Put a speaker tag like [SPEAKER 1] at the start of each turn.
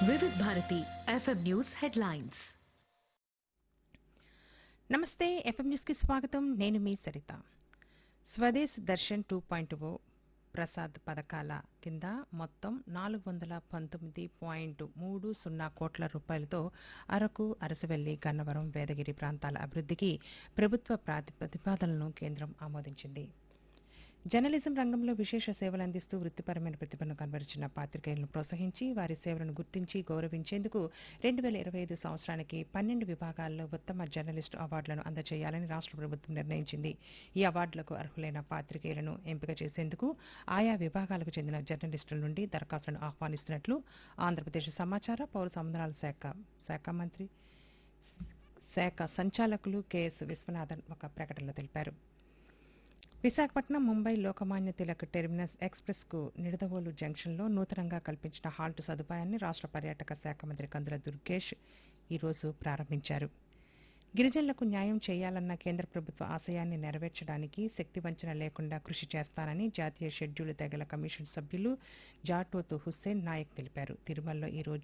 [SPEAKER 1] వివిధ Bharati FM news headlines
[SPEAKER 2] నమస్తే FM న్యూస్కి స్వాగతం నేను మీ Saritha Swadesh Darshan two point O Prasad పథకాల కింద మొత్తం నాలుగు వందల పంతొమ్మిది పాయింట్ మూడు సున్నా కోట్ల రూపాయలతో అరకు అరసవెల్లి గన్నవరం వేదగిరి ప్రాంతాల అభివృద్ధికి ప్రభుత్వ ప్రాతి ప్రతిపాదనలను కేంద్రం ఆమోదించింది జర్నలిజం రంగంలో విశేష సేవలు అందిస్తూ వృత్తిపరమైన ప్రతిభను కనబరిచిన పాత్రికేయులను ప్రోత్సహించి వారి సేవలను గుర్తించి గౌరవించేందుకు రెండు వేల ఇరవై ఐదు సంవత్సరానికి పన్నెండు విభాగాల్లో ఉత్తమ జర్నలిస్టు అవార్డులను అందజేయాలని రాష్ట్ర ప్రభుత్వం నిర్ణయించింది ఈ అవార్డులకు అర్హులైన పాత్రికేయులను ఎంపిక చేసేందుకు ఆయా విభాగాలకు చెందిన జర్నలిస్టుల నుండి దరఖాస్తులను ఆహ్వానిస్తున్నట్లు ఆంధ్రప్రదేశ్ సమాచార పౌర సంబంధాల శాఖ శాఖ మంత్రి శాఖ సంచాలకులు కెఎస్ విశ్వనాథన్ ఒక ప్రకటనలో తెలిపారు విశాఖపట్నం ముంబై లోకమాన్య తిలక్ టెర్మినస్ ఎక్స్ప్రెస్కు నిడదవోలు జంక్షన్లో నూతనంగా కల్పించిన హాల్ట్ సదుపాయాన్ని రాష్ట్ర పర్యాటక శాఖ మంత్రి కందుల దుర్గేష్ ఈరోజు ప్రారంభించారు గిరిజనులకు న్యాయం చేయాలన్న కేంద్ర ప్రభుత్వ ఆశయాన్ని నెరవేర్చడానికి శక్తివంచన లేకుండా కృషి చేస్తానని జాతీయ షెడ్యూల్ తెగల కమిషన్ సభ్యులు జాటోతు హుస్సేన్ నాయక్ తెలిపారు తిరుమలలో ఈ రోజు